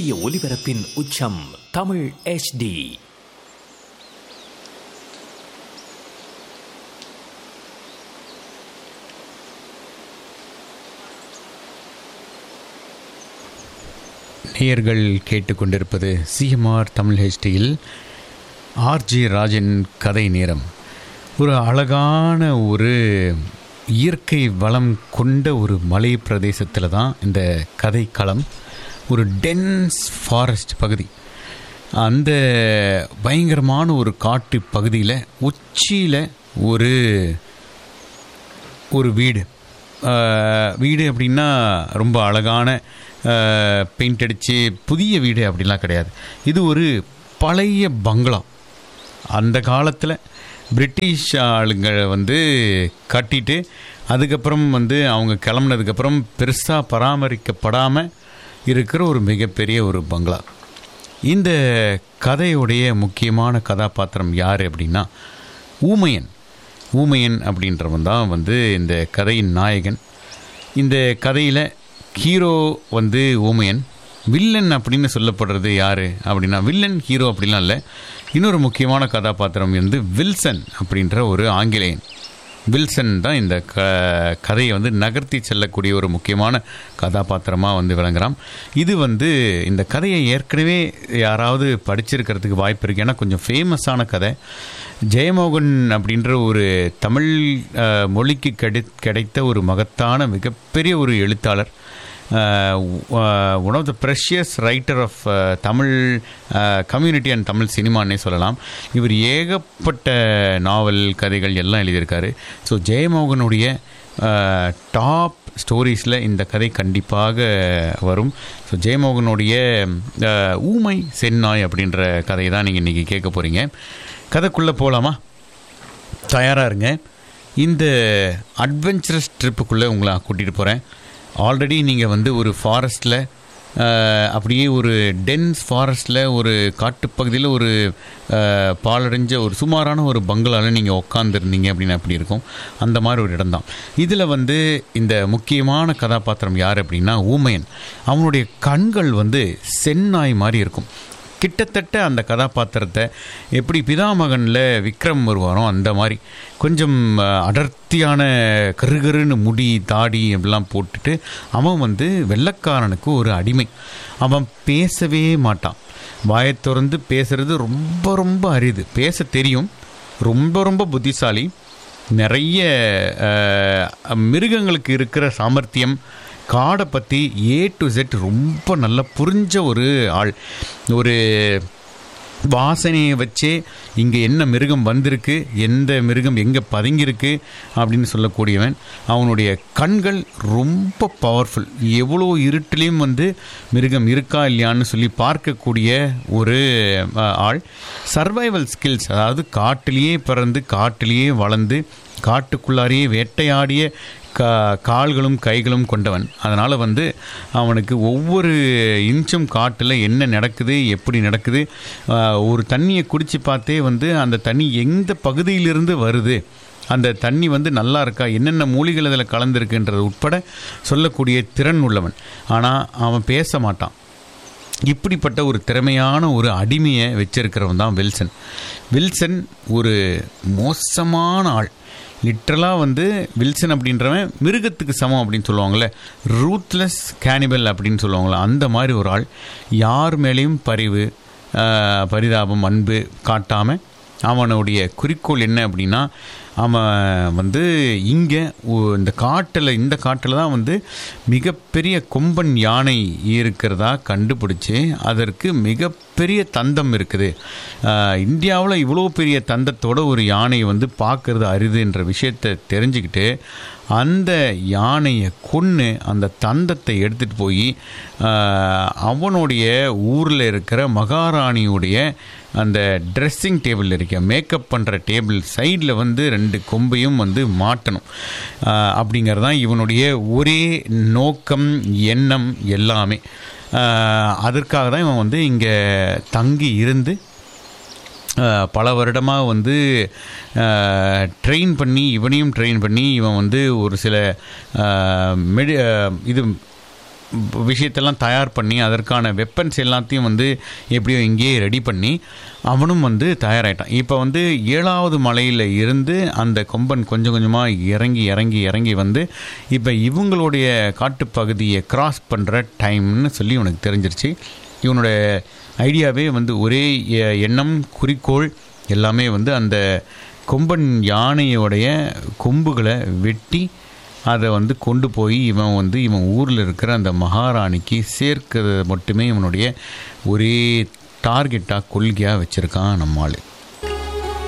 சூரிய ஒளிபரப்பின் உச்சம் தமிழ் HD நேயர்கள் கேட்டுக்கொண்டிருப்பது சிஎம்ஆர் தமிழ் ஹெச்டியில் ஆர்ஜி ராஜன் கதை நேரம் ஒரு அழகான ஒரு இயற்கை வளம் கொண்ட ஒரு மலை பிரதேசத்தில் தான் இந்த கதை களம் ஒரு டென்ஸ் ஃபாரஸ்ட் பகுதி அந்த பயங்கரமான ஒரு காட்டு பகுதியில் உச்சியில் ஒரு ஒரு வீடு ஆஹ், வீடு அப்படின்னா ரொம்ப அழகான பெயிண்ட் அடித்து புதிய வீடு அப்படிலாம் கிடையாது இது ஒரு பழைய பங்களா அந்த காலத்தில் பிரிட்டிஷ் ஆளுங்க வந்து கட்டிட்டு அதுக்கப்புறம் வந்து அவங்க கிளம்புனதுக்கப்புறம் பெருசாக பராமரிக்கப்படாமல் இருக்கிற ஒரு மிகப்பெரிய ஒரு பங்களா இந்த கதையுடைய முக்கியமான கதாபாத்திரம் யார் அப்படின்னா ஊமையன் ஊமையன் அப்படின்றவன் தான் வந்து இந்த கதையின் நாயகன் இந்த கதையில் ஹீரோ வந்து ஊமையன் வில்லன் அப்படின்னு சொல்லப்படுறது யார் அப்படின்னா வில்லன் ஹீரோ அப்படிலாம் இல்லை இன்னொரு முக்கியமான கதாபாத்திரம் வந்து வில்சன் அப்படின்ற ஒரு ஆங்கிலேயன் வில்சன் தான் இந்த க கதையை வந்து நகர்த்தி செல்லக்கூடிய ஒரு முக்கியமான கதாபாத்திரமாக வந்து விளங்குறான் இது வந்து இந்த கதையை ஏற்கனவே யாராவது படிச்சிருக்கிறதுக்கு வாய்ப்பு இருக்கு ஏன்னா கொஞ்சம் ஃபேமஸான கதை ஜெயமோகன் அப்படின்ற ஒரு தமிழ் அஹ், மொழிக்கு கிடை கிடைத்த ஒரு மகத்தான மிகப்பெரிய ஒரு எழுத்தாளர் one of the precious writer of Tamil community and Tamil சினிமான்னே சொல்லலாம் இவர் ஏகப்பட்ட நாவல் கதைகள் எல்லாம் எழுதியிருக்காரு ஸோ ஜெயமோகனுடைய டாப் ஸ்டோரீஸில் இந்த கதை கண்டிப்பாக வரும் ஸோ ஜெயமோகனுடைய அஹ், ஊமை சென்னாய் அப்படின்ற கதையை தான் நீங்கள் இன்றைக்கி கேட்க போகிறீங்க கதைக்குள்ளே போகலாமா தயாராக இருங்க இந்த அட்வென்ச்சரஸ் ட்ரிப்புக்குள்ளே உங்களை கூட்டிகிட்டு போகிறேன் ஆல்ரெடி நீங்கள் வந்து ஒரு ஃபாரஸ்ட்டில் அப்படியே ஒரு டென்ஸ் ஃபாரஸ்ட்டில் ஒரு காட்டுப்பகுதியில் ஒரு அஹ், பாழடைஞ்ச ஒரு சுமாரான ஒரு பங்களாவில் நீங்கள் உட்காந்துருந்தீங்க அப்படின்னு அப்படி இருக்கும் அந்த மாதிரி ஒரு இடம்தான் இதில் வந்து இந்த முக்கியமான கதாபாத்திரம் யார் அப்படின்னா ஊமையன் அவனுடைய கண்கள் வந்து செந்நாய் மாதிரி இருக்கும் கிட்டத்தட்ட அந்த கதாபாத்திரத்தை எப்படி பிதாமகனில் விக்ரம் வருவாரோ அந்த மாதிரி கொஞ்சம் அஹ், அடர்த்தியான கருகருன்னு முடி தாடி அப்படிலாம் போட்டுட்டு அவன் வந்து வெள்ளைக்காரனுக்கு ஒரு அடிமை அவன் பேசவே மாட்டான் வாயைத் திறந்து பேசுறது ரொம்ப ரொம்ப அரிது பேச தெரியும் ரொம்ப ரொம்ப புத்திசாலி நிறைய அஹ், மிருகங்களுக்கு இருக்கிற சாமர்த்தியம் காடை பற்றி ஏ டு Z ரொம்ப நல்லா புரிஞ்ச ஒரு ஆள் ஒரு வாசனையை வச்சே இங்கே என்ன மிருகம் வந்திருக்கு எந்த மிருகம் எங்கே பதுங்கியிருக்கு அப்படின்னு சொல்லக்கூடியவன் அவனுடைய கண்கள் ரொம்ப பவர்ஃபுல் எவ்வளோ இருட்டிலையும் வந்து மிருகம் இருக்கா இல்லையான்னு சொல்லி பார்க்கக்கூடிய ஒரு அஹ், ஆள் சர்வைவல் ஸ்கில்ஸ் அதாவது காட்டிலேயே பிறந்து காட்டிலேயே வளர்ந்து காட்டுக்குள்ளாரையே வேட்டையாடிய கா கால்களும் கைகளும் கொண்டவன் அதனால் வந்து அவனுக்கு ஒவ்வொரு இன்ச்சும் காட்டில் என்ன நடக்குது எப்படி நடக்குது ஆஹ், ஒரு தண்ணியை குடிச்சு பார்த்தே வந்து அந்த தண்ணி எந்த பகுதியிலிருந்து வருது அந்த தண்ணி வந்து நல்லா இருக்கா என்னென்ன மூலிகள் அதில் கலந்துருக்குன்றது உட்பட சொல்லக்கூடிய திறன் உள்ளவன் ஆனால் அவன் பேச மாட்டான் இப்படிப்பட்ட ஒரு திறமையான ஒரு அடிமையை வச்சிருக்கிறவன் தான் வில்சன் வில்சன் ஒரு மோசமான ஆள் லிட்ரலாக வந்து வில்சன் அப்படின்றவன் மிருகத்துக்கு சமம் அப்படின்னு சொல்லுவாங்கள்ல ரூத்லெஸ் கேனிபல் அப்படின்னு சொல்லுவாங்கள்ல அந்த மாதிரி ஒரு ஆள் யார் மேலேயும் பரிவு ஆஹ், பரிதாபம் அன்பு காட்டாமல் அவனுடைய குறிக்கோள் என்ன அப்படின்னா அவன் வந்து இங்கே இந்த காட்டில் இந்த காட்டில் தான் வந்து மிகப்பெரிய கொம்பன் யானை இருக்கிறதா கண்டுபிடிச்சி அதற்கு மிகப்பெரிய தந்தம் இருக்குது இந்தியாவில் இவ்வளோ பெரிய தந்தத்தோட ஒரு யானை வந்து பார்க்கறது அரிதுன்ற விஷயத்தை தெரிஞ்சுக்கிட்டு அந்த யானையை கொன்று அந்த தந்தத்தை எடுத்துகிட்டு போய் அவனுடைய ஊரில் இருக்கிற மகாராணியுடைய அந்த ட்ரெஸ்ஸிங் டேபிள் இருக்க மேக்கப் பண்ணுற டேபிள் சைடில் வந்து ரெண்டு கொம்பையும் வந்து மாட்டணும் ஆஹ் அப்படிங்கிறது தான் இவனுடைய ஒரே நோக்கம் எண்ணம் எல்லாமே ஆஹ் அதற்காக தான் இவன் வந்து இங்கே தங்கி இருந்து அஹ், பல வருடமாக வந்து ட்ரெயின் பண்ணி இவனையும் ட்ரெயின் பண்ணி இவன் வந்து ஒரு சில அஹ், மெடி அஹ், இது விஷயத்தெல்லாம் தயார் பண்ணி அதற்கான வெப்பன்ஸ் எல்லாத்தையும் வந்து எப்படியோ இங்கேயே ரெடி பண்ணி அவனும் வந்து தயாராயிட்டான் இப்போ வந்து ஏழாவது மலையில் இருந்து அந்த கொம்பன் கொஞ்சம் கொஞ்சமாக இறங்கி இறங்கி இறங்கி வந்து இப்போ இவங்களுடைய காட்டுப்பகுதியை கிராஸ் பண்ணுற டைம்னு சொல்லி உனக்கு தெரிஞ்சிருச்சு இவனோட ஐடியாவே வந்து ஒரே எ- எண்ணம் குறிக்கோள் எல்லாமே வந்து அந்த கொம்பன் யானையோடைய கொம்புகளை வெட்டி அதை வந்து கொண்டு போய் இவன் வந்து இவன் ஊரில் இருக்கிற அந்த மகாராணிக்கு சேர்க்கிறது மட்டுமே இவனுடைய ஒரே டார்கெட்டாக கொள்கையாக வச்சுருக்கான் நம்மாள்